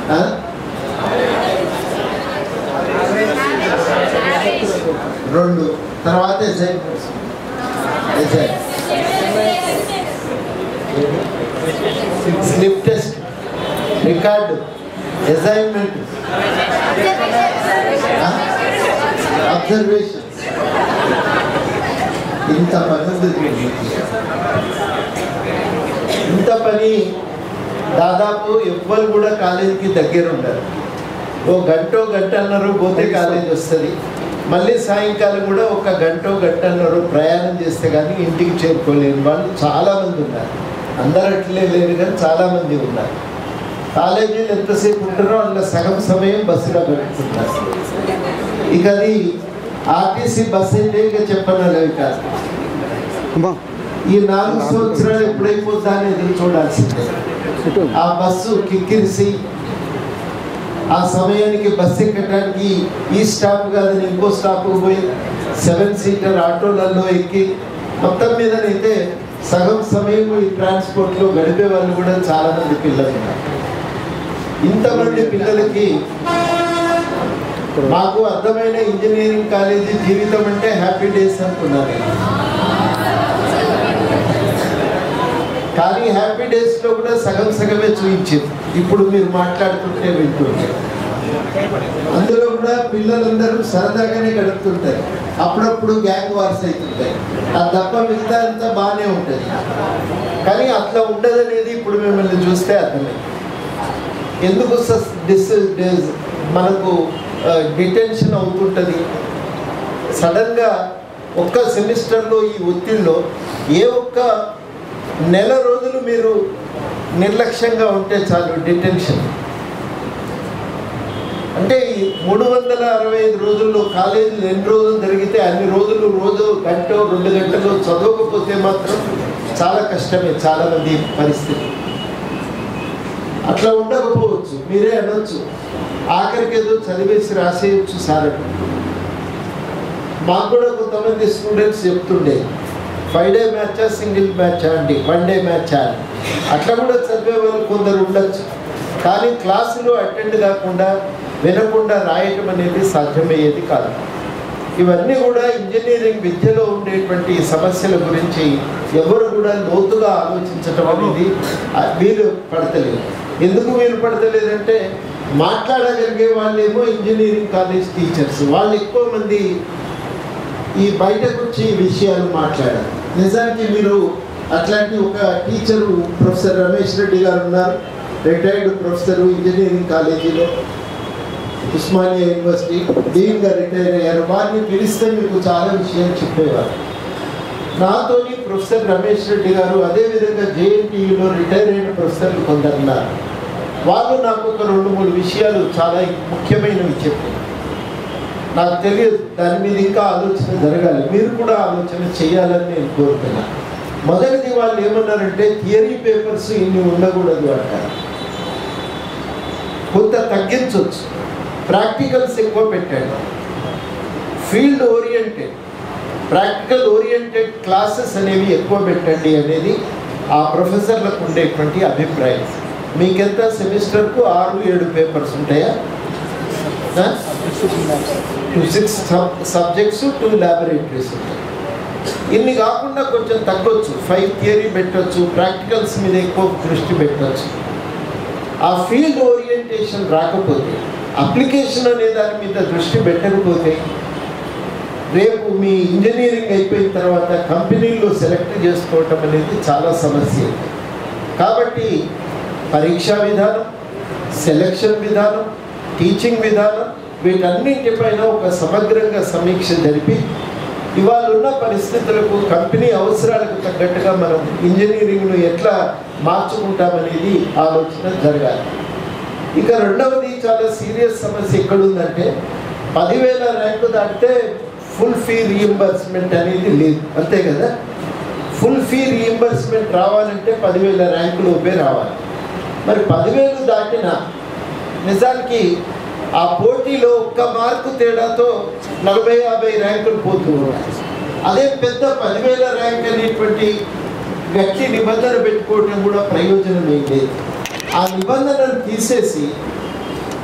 ఆ? రెండు తర్వాత assignments assign slip test record assignment observation ఇంత పని ఉంది దీనికి. ఇంత పని దాదాపు ఎవ్వరు కూడా కాలేజీకి దగ్గర ఉండరు ఓ గంటో గంటన్నర పోతే కాలేజ్ వస్తుంది మళ్ళీ సాయంకాలం కూడా ఒక గంటో గంటన్నర ప్రయాణం చేస్తే కానీ ఇంటికి చేరుకోలేని వాళ్ళు చాలామంది ఉన్నారు అందరు అట్లే లేరు కానీ చాలామంది ఉన్నారు కాలేజీలు ఎంతసేపు ఉంటారో అందులో సగం సమయం బస్సులో గడుపుతున్నారు ఇక అది ఆర్టీసీ బస్ అయితే ఇక చెప్పనలేవి కాదు ఈ నాలుగు సంవత్సరాలు ఎప్పుడైపోతుందా అని ఎదురు చూడాల్సిందే ఆ బస్సు కిక్కిరిసి ఆ సమయానికి బస్సు ఎక్కడానికి ఈ స్టాప్ కాదని ఇంకో స్టాప్ పోయి సెవెన్ సీటర్ ఆటోలలో ఎక్కి మొత్తం మీదనైతే సగం సమయం ఈ ట్రాన్స్పోర్ట్లో గడిపే వాళ్ళు కూడా చాలా మంది పిల్లలు ఉన్నారు ఇంతమంది పిల్లలకి మాకు అర్థమైన ఇంజనీరింగ్ కాలేజీ జీవితం అంటే హ్యాపీ డేస్ అనుకున్నాను నేను. కానీ హ్యాపీ డేస్లో కూడా సగం సగమే చూపించింది ఇప్పుడు మీరు మాట్లాడుతుంటే వింటుంటే అందులో కూడా పిల్లలందరూ సరదాగానే గడుపుతుంటారు అప్పుడప్పుడు గ్యాంగ్ వార్స్ అవుతుంటాయి ఆ తప్ప మిగతా అంతా బాగానే ఉంటుంది కానీ అట్లా ఉండదనేది ఇప్పుడు మిమ్మల్ని చూస్తే అర్థమైంది ఎందుకు సస్- డిస్ డిస్- మనకు డిటెన్షన్ అవుతుంటుంది సడన్గా ఒక్క సెమిస్టర్లో ఈ ఒత్తిడిలో ఏ ఒక్క నెల రోజులు మీరు నిర్లక్ష్యంగా ఉంటే చాలు డిటెన్షన్ అంటే ఈ మూడు వందల అరవై ఐదు రోజుల్లో కాలేజీలు ఎన్ని రోజులు జరిగితే అన్ని రోజులు రోజు గంట రెండు గంటలు చదవకపోతే మాత్రం చాలా కష్టమే చాలా మంది పరిస్థితి అట్లా ఉండకపోవచ్చు మీరే అనొచ్చు ఆఖరికి ఏదో చదివేసి రాసేయచ్చు సార్ అని. మాకు కూడా కొంతమంది స్టూడెంట్స్ చెప్తుండే ఫైవ్ డే మ్యాచా సింగిల్ మ్యాచా అండి వన్ డే మ్యాచా అని అట్లా కూడా చదివే వాళ్ళు కొందరు ఉండొచ్చు కానీ క్లాసులు అటెండ్ కాకుండా వినకుండా రాయటం అనేది సాధ్యమయ్యేది కాదు ఇవన్నీ కూడా ఇంజనీరింగ్ విద్యలో ఉండేటువంటి సమస్యల గురించి ఎవరు కూడా లోతుగా ఆలోచించటం అనేది ఆ, వీలు పడతలేదు ఎందుకు వీలు పడతలేదంటే మాట్లాడగలిగే వాళ్ళేమో ఇంజనీరింగ్ కాలేజ్ టీచర్స్ వాళ్ళు ఎక్కువ మంది ఈ బయటకు వచ్చి ఈ విషయాలు మాట్లాడారు నిజానికి మీరు అట్లాంటి ఒక టీచరు ప్రొఫెసర్ రమేష్ రెడ్డి గారు ఉన్నారు రిటైర్డ్ ప్రొఫెసర్ ఇంజనీరింగ్ కాలేజీలో ఉస్మానియా యూనివర్సిటీ డీన్గా రిటైర్ అయ్యారు వారిని పిలిస్తే మీకు చాలా విషయాలు చెప్పేవారు నాతోని ప్రొఫెసర్ రమేష్ రెడ్డి గారు అదేవిధంగా జేఎన్టీయూలో రిటైర్ అయిన ప్రొఫెసర్లు కొందరు ఉన్నారు వాళ్ళు నాకు ఒక రెండు మూడు విషయాలు చాలా ముఖ్యమైనవి చెప్పారు నాకు తెలియదు దాని మీద ఇంకా ఆలోచన జరగాలి మీరు కూడా ఆలోచన చేయాలని నేను కోరుతున్నాను మొదటిది వాళ్ళు ఏమన్నారంటే థియరీ పేపర్స్ ఇన్ని ఉండకూడదు అంటారు కొంత తగ్గించవచ్చు ప్రాక్టికల్స్ ఎక్కువ పెట్టండి field oriented practical oriented classes అనేవి ఎక్కువ పెట్టండి అనేది ఆ ప్రొఫెసర్లకు ఉండేటువంటి అభిప్రాయం మీకెంత సెమిస్టర్కు ఆరు ఏడు పేపర్స్ ఉంటాయా two six subjects two laboratories ఉంటాయి ఇన్ని కాకుండా కొంచెం తగ్గొచ్చు ఫైవ్ థియరీ పెట్టొచ్చు ప్రాక్టికల్స్ మీద ఎక్కువ దృష్టి పెట్టొచ్చు ఆ ఫీల్డ్ ఓరియంటేషన్ రాకపోతే అప్లికేషన్ అనే దాని మీద దృష్టి పెట్టకపోతే రేపు మీ ఇంజనీరింగ్ అయిపోయిన తర్వాత కంపెనీల్లో సెలెక్ట్ చేసుకోవటం అనేది చాలా సమస్య కాబట్టి పరీక్షా విధానం సెలక్షన్ విధానం టీచింగ్ విధానం వీటన్నింటిపైన ఒక సమగ్రంగా సమీక్ష జరిపి ఇవాళ ఉన్న పరిస్థితులకు కంపెనీ అవసరాలకు తగ్గట్టుగా మనం ఇంజనీరింగ్ను ఎట్లా మార్చుకుంటామనేది ఆలోచన జరగాలి ఇక రెండవది చాలా సీరియస్ సమస్య ఎక్కడుందంటే పదివేల ర్యాంకు దాటితే ఫుల్ ఫీ రీఎంబర్స్మెంట్ అనేది లేదు అంతే కదా ఫుల్ ఫీ రీఎంబర్స్మెంట్ రావాలంటే పదివేల ర్యాంకులోపే రావాలి మరి పదివేలు దాటిన నిజానికి ఆ పోటీలో ఒక్క మార్కు తేడాతో నలభై యాభై ర్యాంకులు పోతూ ఉన్నాయి అదే పెద్ద పదివేల ర్యాంక్ అనేటువంటి గట్టి నిబంధన పెట్టుకోవటం కూడా ప్రయోజనం ఏం లేదు ఆ నిబంధనను తీసేసి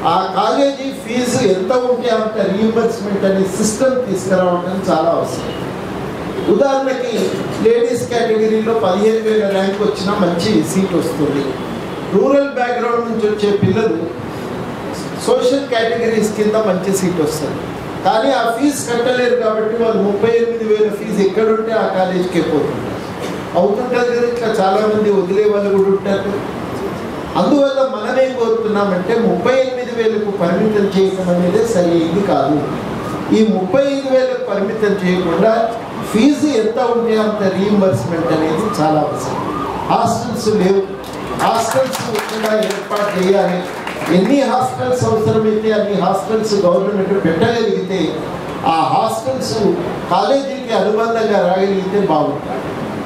ఆ కాలేజీ ఫీజు ఎంత ఉంటే అంత రీఎంబర్స్మెంట్ అనే సిస్టమ్ తీసుకురావడం చాలా అవసరం ఉదాహరణకి లేడీస్ కేటగిరీలో పదిహేను వేల ర్యాంక్ వచ్చినా మంచి సీట్ వస్తుంది రూరల్ బ్యాక్గ్రౌండ్ నుంచి వచ్చే పిల్లలు సోషల్ కేటగిరీస్ కింద మంచి సీట్ వస్తుంది కానీ ఆ ఫీజు కట్టలేరు కాబట్టి వాళ్ళు ముప్పై ఎనిమిది వేల ఫీజు ఎక్కడుంటే ఆ కాలేజీకే పోతుంది అవుతుంటుంది కదా ఇట్లా చాలామంది వదిలే వాళ్ళు కూడా ఉంటారు అందువల్ల మనం ఏం కోరుతున్నామంటే ముప్పై ఎనిమిది వేలకు పరిమితం చేయడం అనేది సరైనది కాదు ఈ ముప్పై ఐదు వేలకు పరిమితం చేయకుండా ఫీజు ఎంత ఉంటే అంత రీఎంబర్స్మెంట్ అనేది చాలా అవసరం హాస్టల్స్ లేవు హాస్టల్స్ కూడా ఏర్పాటు చేయాలి ఎన్ని హాస్టల్స్ అవసరమైతే అన్ని హాస్టల్స్ గవర్నమెంట్ పెట్టగలిగితే ఆ హాస్టల్స్ కాలేజీకి అనుబంధంగా రాగలిగితే బాగుంటుంది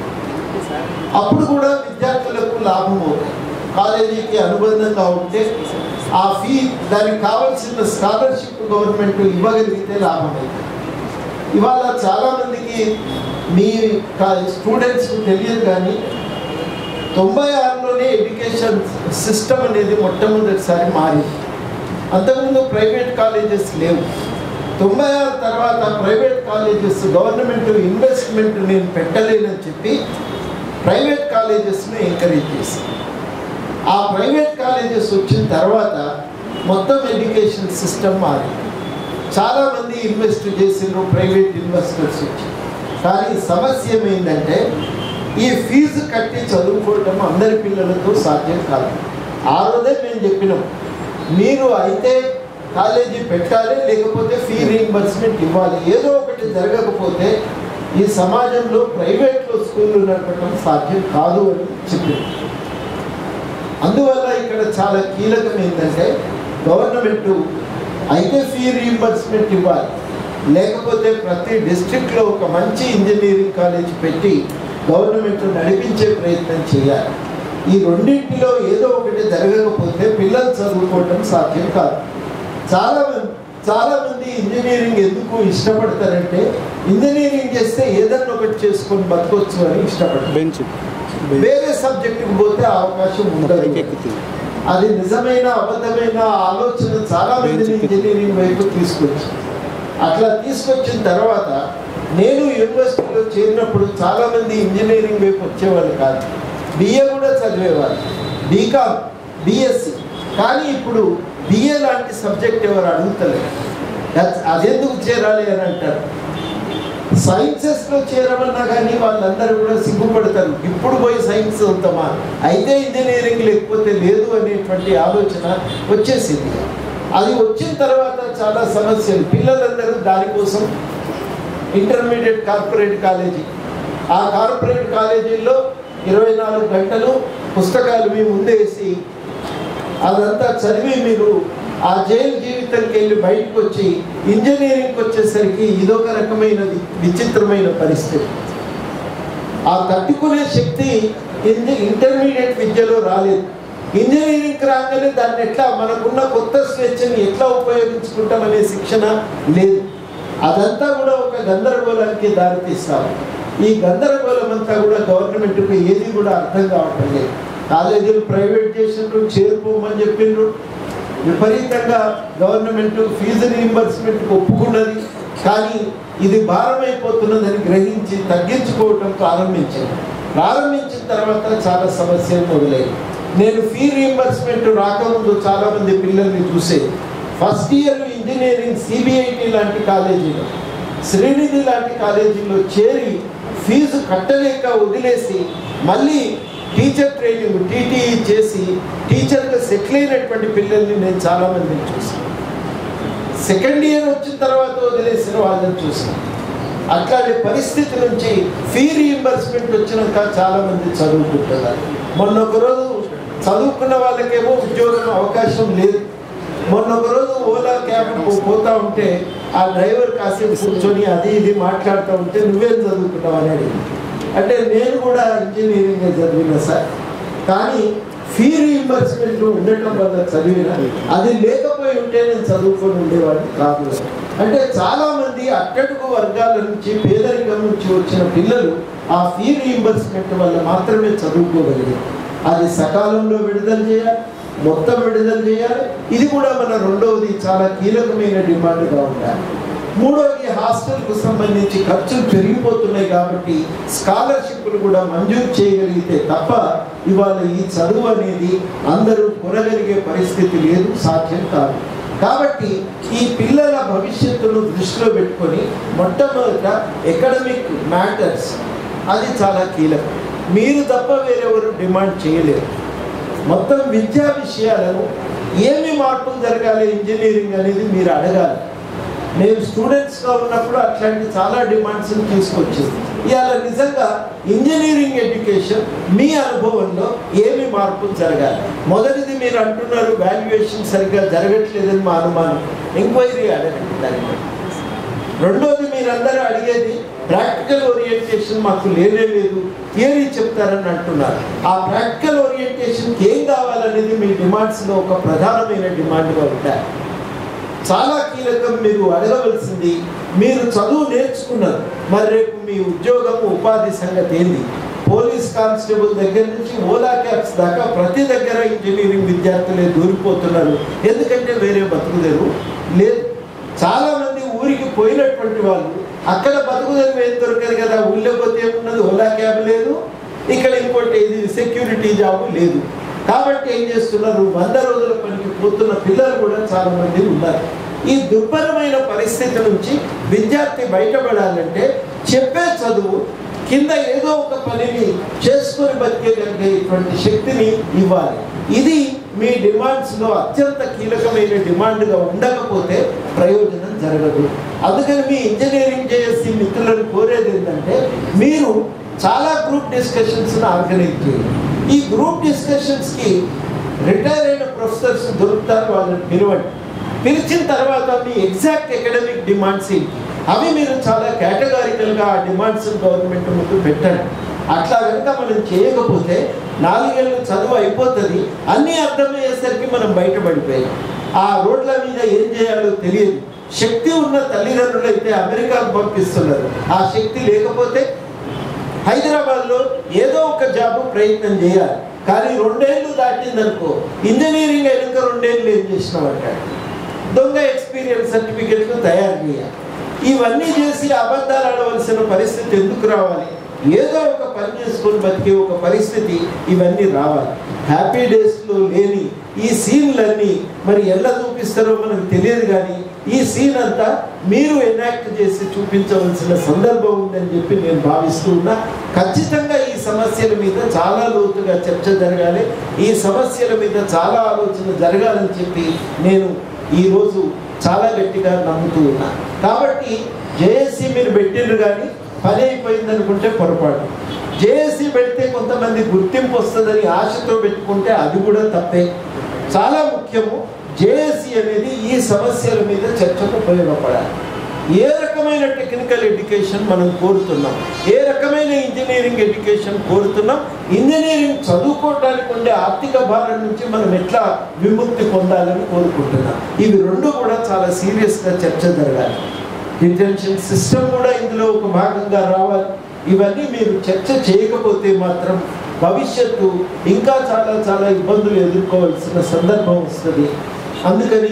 అప్పుడు కూడా విద్యార్థులకు లాభం అవుతుంది కాలేజీకి అనుబంధంగా ఉంటే ఆ ఫీ దానికి కావాల్సిన స్కాలర్షిప్ గవర్నమెంట్ ఇవ్వగలిగితే లాభం అవుతుంది ఇవాళ చాలామందికి మీ స్టూడెంట్స్ తెలియదు కానీ తొంభై ఆరులోనే ఎడ్యుకేషన్ సిస్టమ్ అనేది మొట్టమొదటిసారి మారింది అంతకుముందు ప్రైవేట్ కాలేజెస్ లేవు తొంభై ఆరు తర్వాత ప్రైవేట్ కాలేజెస్ గవర్నమెంట్ ఇన్వెస్ట్మెంట్ నేను పెట్టలేనని చెప్పి ప్రైవేట్ కాలేజెస్ని ఎంకరేజ్ చేసింది ఆ ప్రైవేట్ కాలేజెస్ వచ్చిన తర్వాత మొత్తం ఎడ్యుకేషన్ సిస్టమ్ మారింది చాలామంది ఇన్వెస్ట్ చేసిండ్రు ప్రైవేట్ ఇన్వెస్టర్స్ వచ్చి కానీ సమస్య ఏమైందంటే ఈ ఫీజు కట్టి చదువుకోవటం అందరి పిల్లలతో సాధ్యం కాదు ఆ రోజే మేము చెప్పినాం మీరు అయితే కాలేజీ పెట్టాలి లేకపోతే ఫీ రీయింబర్స్మెంట్ ఇవ్వాలి ఏదో ఒకటి జరగకపోతే ఈ సమాజంలో ప్రైవేట్లో స్కూళ్ళు నడపడం సాధ్యం కాదు అని చెప్పింది అందువల్ల ఇక్కడ చాలా కీలకం ఏంటంటే గవర్నమెంట్ అయితే ఫీ రీయింబర్స్మెంట్ ఇవ్వాలి లేకపోతే ప్రతి డిస్ట్రిక్ట్లో ఒక మంచి ఇంజనీరింగ్ కాలేజ్ పెట్టి గవర్నమెంట్ నడిపించే ప్రయత్నం చేయాలి ఈ రెండింటిలో ఏదో ఒకటి జరగకపోతే పిల్లలు చదువుకోవడం సాధ్యం కాదు చాలా మంది చాలా మంది ఇంజనీరింగ్ ఎందుకు ఇష్టపడతారంటే ఇంజనీరింగ్ చేస్తే ఏదన్నా ఒకటి చేసుకొని బతకొచ్చు అని ఇష్టపడతారు బెంచ్ వేరే సబ్జెక్టుకి పోతే ఆ అవకాశం ఉండదు ఎక్కుతుంది అది నిజమైన అబద్ధమైన ఆలోచన చాలా మందిని ఇంజనీరింగ్ వైపు తీసుకొచ్చింది అట్లా తీసుకొచ్చిన తర్వాత నేను యూనివర్సిటీలో చేరినప్పుడు చాలా మంది ఇంజనీరింగ్ వైపు వచ్చేవాళ్ళు కాదు బిఏ కూడా చదివేవాళ్ళు బీకామ్ బిఎస్సి కానీ ఇప్పుడు బిఏ లాంటి సబ్జెక్ట్ ఎవరు అడుగుతలేరు అది- అదెందుకు చేరాలి అని అంటారు సైన్సెస్లో చేరమన్నా కానీ వాళ్ళందరూ కూడా సిగ్గుపడతారు ఇప్పుడు పోయి సైన్స్ అవుతామా అయితే ఇంజనీరింగ్ లేకపోతే లేదు అనేటువంటి ఆలోచన వచ్చేసింది అది వచ్చిన తర్వాత చాలా సమస్యలు పిల్లలందరూ దానికోసం ఇంటర్మీడియట్ కార్పొరేట్ కాలేజీ ఆ కార్పొరేట్ కాలేజీల్లో ఇరవై నాలుగు గంటలు పుస్తకాలు మీ ముందేసి అదంతా చదివి మీరు ఆ జైలు జీవితంకి వెళ్ళి బయటకు వచ్చి ఇంజనీరింగ్కి వచ్చేసరికి ఇదొక రకమైన వి- విచిత్రమైన పరిస్థితి ఆ తట్టుకునే శక్తి ఇంజ- ఇంటర్మీడియట్ విద్యలో రాలేదు ఇంజనీరింగ్కి రాగానే దాన్ని ఎట్లా మనకున్న కొత్త స్వేచ్ఛని ఎట్లా ఉపయోగించుకుంటామనే శిక్షణ లేదు అదంతా కూడా ఒక గందరగోళానికి దారితీస్తాము ఈ గందరగోళం అంతా కూడా గవర్నమెంట్కి ఏది కూడా అర్థం కావటం లేదు కాలేజీలు ప్రైవేట్ చేసిండ్రు చేరుకోమని చెప్పిండ్రు విపరీతంగా గవర్నమెంట్ ఫీజు రీయింబర్స్మెంట్కి ఒప్పుకున్నది కానీ ఇది భారమైపోతున్నదని గ్రహించి తగ్గించుకోవటం ప్రారంభించింది ప్రారంభించిన తర్వాత చాలా సమస్యలు మొదలయ్యాయి నేను ఫీ రీయింబర్స్మెంట్ రాకముందు చాలా మంది పిల్లల్ని చూసేది ఫస్ట్ ఇయర్ ఇంజనీరింగ్ సిబిఐటి లాంటి కాలేజీలో శ్రీనిధి లాంటి కాలేజీలో చేరి ఫీజు కట్టలేక వదిలేసి మళ్ళీ టీచర్ ట్రైనింగ్ టీటీఈ చేసి టీచర్గా సెటిల్ అయినటువంటి పిల్లల్ని నేను చాలా మందిని చూసాను సెకండ్ ఇయర్ వచ్చిన తర్వాత వదిలేసిన వాళ్ళని చూసాను అట్లాంటి పరిస్థితి నుంచి ఫీ రీయింబర్స్మెంట్ వచ్చినాక చాలా మంది చదువుకుంటున్నారు మొన్న ఒక రోజు చదువుకున్న వాళ్ళకేమో ఉద్యోగం అవకాశం లేదు మొన్న ఒక రోజు ఓలా క్యాబ్ పోతా ఉంటే ఆ డ్రైవర్ కాసేపు కూర్చొని అది ఇది మాట్లాడుతూ ఉంటే నువ్వేం చదువుకున్నావు అని అడిగింది అంటే నేను కూడా ఇంజనీరింగ్ చదివినా సార్ కానీ ఫీ రీయింబర్స్మెంట్ ఉండటం వల్ల చదివిన అది లేకపోయి ఉంటే నేను చదువుకొని ఉండేవాడిని కాదు అంటే చాలా మంది అట్టడుగు వర్గాల నుంచి పేదరికం నుంచి వచ్చిన పిల్లలు ఆ ఫీ రీయింబర్స్మెంట్ వల్ల మాత్రమే చదువుకోగలిగారు అది సకాలంలో విడుదల చేయాలి మొత్తం విడుదల చేయాలి ఇది కూడా మన రెండవది చాలా కీలకమైన డిమాండ్గా ఉండాలి మూడవది హాస్టల్కు సంబంధించి ఖర్చులు పెరిగిపోతున్నాయి కాబట్టి స్కాలర్షిప్లు కూడా మంజూరు చేయగలిగితే తప్ప ఇవాళ ఈ చదువు అనేది అందరూ కొనగలిగే పరిస్థితి లేదు సాధ్యం కాదు కాబట్టి ఈ పిల్లల భవిష్యత్తును దృష్టిలో పెట్టుకొని మొట్టమొదట ఎకడమిక్ మ్యాటర్స్ అది చాలా కీలకం మీరు తప్ప వేరెవరు డిమాండ్ చేయలేరు మొత్తం విద్యా విషయాలను ఏమి మార్పులు జరగాలి ఇంజనీరింగ్ అనేది మీరు అడగాలి నేను స్టూడెంట్స్గా ఉన్నప్పుడు అట్లాంటి చాలా డిమాండ్స్ని తీసుకొచ్చింది ఇవాళ నిజంగా ఇంజనీరింగ్ ఎడ్యుకేషన్ మీ అనుభవంలో ఏమి మార్పులు జరగాలి మొదటిది మీరు అంటున్నారు వాల్యుయేషన్ సరిగ్గా జరగట్లేదని మా అనుమానం ఎంక్వైరీ అడగండి దాని మీద. రెండోది మీరందరూ అడిగేది ప్రాక్టికల్ ఓరియంటేషన్ మాకు లేనే లేదు థియరీ చెప్తారని అంటున్నారు ఆ ప్రాక్టికల్ ఓరియంటేషన్కి ఏం కావాలనేది మీ డిమాండ్స్లో ఒక ప్రధానమైన డిమాండ్గా ఉంటాయి చాలా కీలకం మీరు అడగవలసింది మీరు చదువు నేర్చుకున్నారు మరి రేపు మీ ఉద్యోగం ఉపాధి సంగతి ఏంది పోలీస్ కానిస్టేబుల్ దగ్గర నుంచి ఓలా క్యాబ్స్ దాకా ప్రతి దగ్గర ఇంజనీరింగ్ విద్యార్థులే దూరిపోతున్నారు ఎందుకంటే వేరే బతుకుదేరు లేదు చాలా మంది ఊరికి పోయినటువంటి వాళ్ళు అక్కడ బతుకుదేరు ఏం దొరకదు కదా ఊళ్ళో పోతే ఏమున్నది ఓలా క్యాబ్ లేదు ఇక్కడ ఇంకోటి ఇది సెక్యూరిటీ జాబ్ లేదు కాబట్టి ఏం చేస్తున్నారు వంద రోజుల పనికి పోతున్న పిల్లలు కూడా చాలా మంది ఉన్నారు ఈ దుర్భరమైన పరిస్థితి నుంచి విద్యార్థి బయటపడాలంటే చెప్పే చదువు కింద ఏదో ఒక పనిని చేసుకొని బతికేటటువంటి శక్తిని ఇవ్వాలి ఇది మీ డిమాండ్స్లో అత్యంత కీలకమైన డిమాండ్గా ఉండకపోతే ప్రయోజనం జరగదు అందుకని మీ ఇంజనీరింగ్ చేసి మిత్రులను కోరేది ఏంటంటే మీరు చాలా గ్రూప్ డిస్కషన్స్ని ఆర్గనైజ్ చేయండి ఈ గ్రూప్ డిస్కషన్స్కి రిటైర్ అయిన ప్రొఫెసర్స్ దొరుకుతారు వాళ్ళని పిలవండి పిలిచిన తర్వాత మీ ఎగ్జాక్ట్ అకాడమిక్ డిమాండ్స్ ఏంటి అవి మీరు చాలా కేటగారికల్గా ఆ డిమాండ్స్ గవర్నమెంట్ ముందు పెట్టండి అట్లా కనుక మనం చేయకపోతే నాలుగేళ్ళు చదువు అయిపోతుంది అన్నీ అర్థమయ్యేసరికి మనం బయటపడిపోయాం ఆ రోడ్ల మీద ఏం చేయాలో తెలియదు శక్తి ఉన్న తల్లిదండ్రులు అయితే అమెరికాకు పంపిస్తున్నారు ఆ శక్తి లేకపోతే హైదరాబాద్లో ఏదో ఒక జాబ్ ప్రయత్నం చేయాలి కానీ రెండేళ్ళు దాటిందనుకో ఇంజనీరింగ్ అయినాక రెండేళ్ళు ఏం చేసినామంటాడు దొంగ ఎక్స్పీరియన్స్ సర్టిఫికెట్లు తయారు చేయాలి ఇవన్నీ చేసి అబద్ధాలు ఆడవలసిన పరిస్థితి ఎందుకు రావాలి ఏదో ఒక పని చేసుకొని బతికే ఒక పరిస్థితి ఇవన్నీ రావాలి హ్యాపీ డేస్లో లేని ఈ సీన్లన్నీ మరి ఎలా చూపిస్తారో మనకు తెలియదు కానీ ఈ సీన్ అంతా మీరు ఎనాక్ట్ చేసి చూపించవలసిన సందర్భం ఉందని చెప్పి నేను భావిస్తూ ఉన్నా ఖచ్చితంగా ఈ సమస్యల మీద చాలా లోతుగా చర్చ జరగాలి ఈ సమస్యల మీద చాలా ఆలోచన జరగాలని చెప్పి నేను ఈరోజు చాలా గట్టిగా నమ్ముతూ ఉన్నా కాబట్టి జేఏసీ మీరు పెట్టిండ్రు కానీ పని అయిపోయింది అనుకుంటే పొరపాటు జేఏసీ పెడితే కొంతమంది గుర్తింపు వస్తుందని ఆశతో పెట్టుకుంటే అది కూడా తప్పే చాలా ముఖ్యము జేఏసీ అనేది ఈ సమస్యల మీద చర్చకు ఉపయోగపడాలి ఏ రకమైన టెక్నికల్ ఎడ్యుకేషన్ మనం కోరుతున్నాం ఏ రకమైన ఇంజనీరింగ్ ఎడ్యుకేషన్ కోరుతున్నాం ఇంజనీరింగ్ చదువుకోవడానికి ఉండే ఆర్థిక భారం నుంచి మనం ఎట్లా విముక్తి పొందాలని కోరుకుంటున్నాం ఇవి రెండు కూడా చాలా సీరియస్గా చర్చ జరగాలి డిటెన్షన్ సిస్టమ్ కూడా ఇందులో ఒక భాగంగా రావాలి ఇవన్నీ మీరు చర్చ చేయకపోతే మాత్రం భవిష్యత్తు ఇంకా చాలా చాలా ఇబ్బందులు ఎదుర్కోవాల్సిన సందర్భం వస్తుంది అందుకని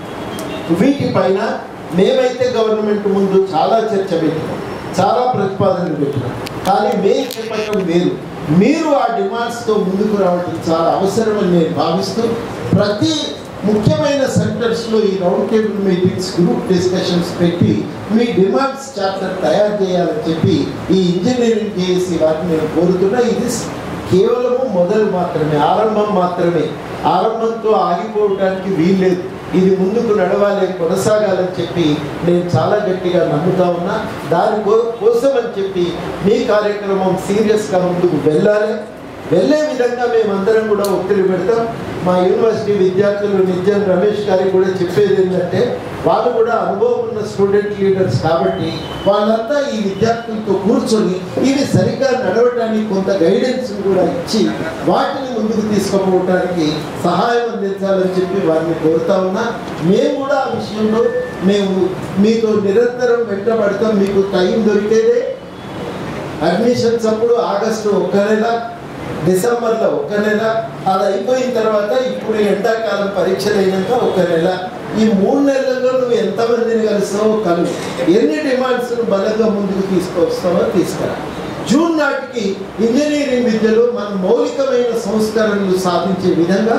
వీటిపైన మేమైతే గవర్నమెంట్ ముందు చాలా చర్చ పెట్టినాం చాలా ప్రతిపాదనలు పెట్టినాం కానీ మేము చెప్పటం వేరు మీరు ఆ డిమాండ్స్తో ముందుకు రావడం చాలా అవసరమని నేను భావిస్తూ ప్రతి ముఖ్యమైన సెంటర్స్లో ఈ round table meetings group discussions పెట్టి మీ డిమాండ్స్ చాప్టర్ తయారు చేయాలని చెప్పి ఈ ఇంజనీరింగ్ చేసి వాటిని నేను కోరుతున్నా ఇది కేవలము మొదలు మాత్రమే ఆరంభం మాత్రమే ఆరంభంతో ఆగిపోవడానికి వీల్లేదు ఇది ముందుకు నడవాలి కొనసాగాలని చెప్పి నేను చాలా గట్టిగా నమ్ముతా ఉన్నా దాని కో- కోసం అని చెప్పి మీ కార్యక్రమం సీరియస్గా ముందుకు వెళ్ళాలి వెళ్ళే విధంగా మేమందరం కూడా ఒత్తిడి పెడతాం మా యూనివర్సిటీ విద్యార్థులు నిత్యం రమేష్ గారికి కూడా చెప్పేది ఏంటంటే వాళ్ళు కూడా అనుభవం ఉన్న స్టూడెంట్ లీడర్స్ కాబట్టి వాళ్ళంతా ఈ విద్యార్థులతో కూర్చొని ఇవి సరిగ్గా నడవడానికి కొంత గైడెన్స్ కూడా ఇచ్చి వాటిని ముందుకు తీసుకుపోవడానికి సహాయం అందించాలని చెప్పి వారిని కోరుతా ఉన్నా మేము కూడా ఆ విషయంలో మేము మీతో నిరంతరం వెంటబడతాం మీకు టైం దొరికేదే అడ్మిషన్స్ అప్పుడు ఆగస్టు ఒక్క నెల డిసెంబర్లో ఒక నెల అది అయిపోయిన తర్వాత ఇప్పుడు ఎండాకాలం పరీక్షలు అయినాక ఒక నెల ఈ మూడు నెలల్లో నువ్వు ఎంతమందిని కలుస్తావో కలువు ఎన్ని డిమాండ్స్ను బలంగా ముందుకు తీసుకొస్తావో తీసుకురా జూన్ నాటికి ఇంజనీరింగ్ విద్యలో మన మౌలికమైన సంస్కరణలు సాధించే విధంగా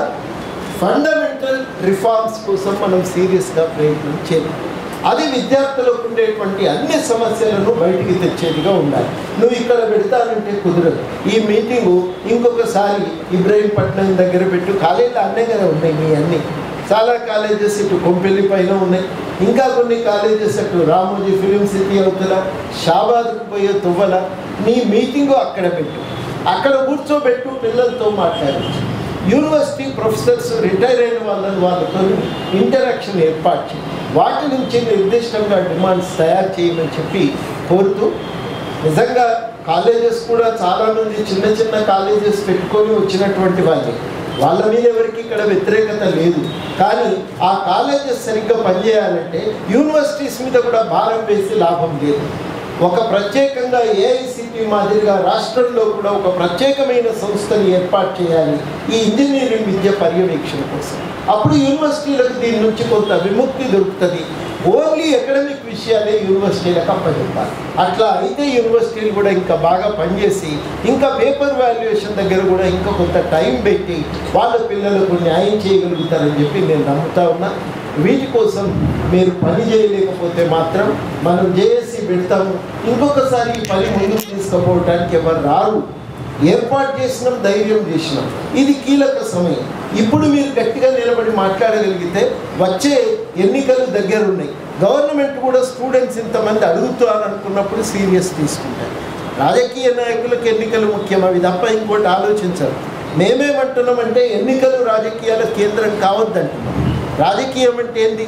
ఫండమెంటల్ రిఫార్మ్స్ కోసం మనం సీరియస్గా ప్రయత్నం చేయాలి అది విద్యార్థులకు ఉండేటువంటి అన్ని సమస్యలను బయటికి తెచ్చేదిగా ఉండాలి నువ్వు ఇక్కడ పెడతానంటే కుదరదు ఈ మీటింగు ఇంకొకసారి ఇబ్రాహీంపట్నం దగ్గర పెట్టు కాలేజీలు అన్నీ కదా ఉన్నాయి మీ అన్నీ చాలా కాలేజెస్ ఇటు కొంపెల్లి పైన ఉన్నాయి ఇంకా కొన్ని కాలేజెస్ అటు రామోజీ ఫిలిం సిటీ అవుతుల షాబాద్కు పోయే తువ్వల నీ మీటింగు అక్కడ పెట్టు అక్కడ కూర్చోబెట్టు పిల్లలతో మాట్లాడచ్చు యూనివర్సిటీ ప్రొఫెసర్స్ రిటైర్ అయిన వాళ్ళని వాళ్ళతో ఇంటరాక్షన్ ఏర్పాటు చేయి వాటి నుంచి నిర్దిష్టంగా డిమాండ్స్ తయారు చేయమని చెప్పి కోరుతూ నిజంగా కాలేజెస్ కూడా చాలామంది చిన్న చిన్న కాలేజెస్ పెట్టుకొని వచ్చినటువంటి వాళ్ళే వాళ్ళ మీద ఎవరికి ఇక్కడ వ్యతిరేకత లేదు కానీ ఆ కాలేజెస్ సరిగ్గా పనిచేయాలంటే యూనివర్సిటీస్ మీద కూడా భారం వేసి లాభం లేదు ఒక ప్రత్యేకంగా ఏఐసిటి మాదిరిగా రాష్ట్రంలో కూడా ఒక ప్రత్యేకమైన సంస్థని ఏర్పాటు చేయాలి ఈ ఇంజనీరింగ్ విద్య పర్యవేక్షణ కోసం అప్పుడు యూనివర్సిటీలకు దీని నుంచి కొంత విముక్తి దొరుకుతుంది ఓన్లీ అకాడమిక్ విషయాలే యూనివర్సిటీలకు అప్పచెప్పాలి అట్లా అయితే యూనివర్సిటీలు కూడా ఇంకా బాగా పనిచేసి ఇంకా పేపర్ వాల్యుయేషన్ దగ్గర కూడా ఇంకా కొంత టైం పెట్టి వాళ్ళ పిల్లలకు న్యాయం చేయగలుగుతారని చెప్పి నేను నమ్ముతా ఉన్నా వీటి కోసం మీరు పని చేయలేకపోతే మాత్రం మనం జేఏసీ పెడతాము ఇంకొకసారి ఈ పని ముందుకు తీసుకుపోవడానికి ఎవరు రారు ఏర్పాటు చేసినాం ధైర్యం చేసినాం ఇది కీలక సమయం ఇప్పుడు మీరు గట్టిగా నిలబడి మాట్లాడగలిగితే వచ్చే ఎన్నికలు దగ్గర ఉన్నాయి గవర్నమెంట్ కూడా స్టూడెంట్స్ ఇంతమంది అడుగుతారు అనుకున్నప్పుడు సీరియస్ తీసుకుంటారు రాజకీయ నాయకులకు ఎన్నికలు ముఖ్యం అవి తప్ప ఇంకోటి ఆలోచించరు మేమేమంటున్నామంటే ఎన్నికలు రాజకీయాల కేంద్రం కావద్దంటున్నాం రాజకీయం అంటే ఏంది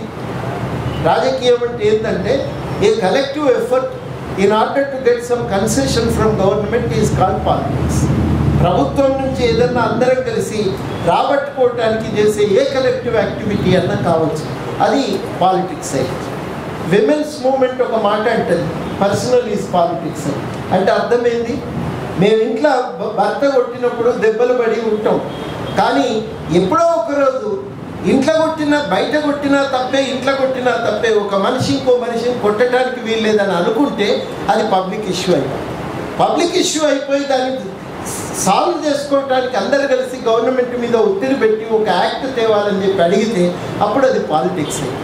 రాజకీయం అంటే ఏంటంటే a collective effort in order to get some concession from government is called politics ప్రభుత్వం నుంచి ఏదన్నా అందరం కలిసి రాబట్టుకోవటానికి చేసే ఏ కలెక్టివ్ యాక్టివిటీ అన్నా కావచ్చు అది పాలిటిక్స్ అయితే విమెన్స్ మూమెంట్ ఒక మాట అంటది పర్సనల్ ఈజ్ పాలిటిక్స్ అని అంటే అర్థమైంది మేము ఇంట్లో భ- భర్త కొట్టినప్పుడు దెబ్బలు పడి ఉంటాం కానీ ఎప్పుడో ఒకరోజు ఇంట్లో కొట్టినా బయట కొట్టినా తప్పే ఇంట్లో కొట్టినా తప్పే ఒక మనిషి ఇంకో మనిషిని కొట్టడానికి వీల్లేదని అనుకుంటే అది పబ్లిక్ ఇష్యూ అయిపోయింది పబ్లిక్ ఇష్యూ అయిపోయి దాన్ని సాల్వ్ చేసుకోవడానికి అందరు కలిసి గవర్నమెంట్ మీద ఒత్తిడి పెట్టి ఒక యాక్ట్ తేవాలని చెప్పి అడిగితే అప్పుడు అది పాలిటిక్స్ అయిపోయింది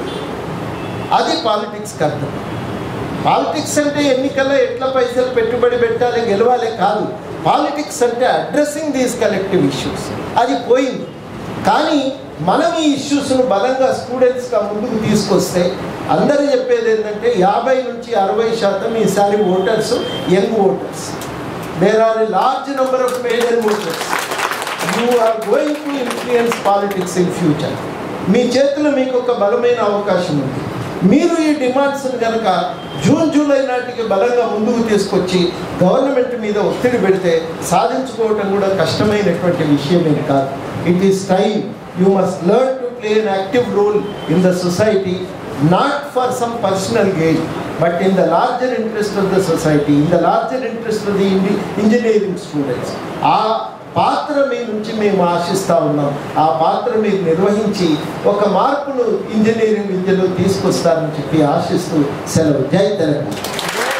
అది పాలిటిక్స్ అర్థం పాలిటిక్స్ అంటే ఎన్నికల్లో ఎట్లా పైసలు పెట్టుబడి పెట్టాలి గెలవాలి కాదు పాలిటిక్స్ అంటే అడ్రస్సింగ్ దీస్ కలెక్టివ్ ఇష్యూస్ అది పోయింది కానీ మనం ఈ ఇష్యూస్ను బలంగా స్టూడెంట్స్గా ముందుకు తీసుకొస్తే అందరూ చెప్పేది ఏంటంటే యాభై నుంచి అరవై శాతం ఈసారి voters young voters there are a large number of major voters you are going to influence politics in future మీ చేతిలో మీకు ఒక బలమైన అవకాశం ఉంది మీరు ఈ డిమాండ్స్ని కనుక జూన్ జూలై నాటికి బలంగా ముందుకు తీసుకొచ్చి గవర్నమెంట్ మీద ఒత్తిడి పెడితే సాధించుకోవటం కూడా కష్టమైనటువంటి విషయమే కాదు it is time you must learn to play an active role in the society not for some personal gain but in the larger interest of the society in the larger interest of the engineering students ఆ పాత్ర మీ నుంచి మేము ఆశిస్తూ ఉన్నాం ఆ పాత్ర మీరు నిర్వహించి ఒక మార్పును ఇంజనీరింగ్ విద్యలో తీసుకొస్తారని చెప్పి ఆశిస్తూ సెలవు జై తెలంగాణ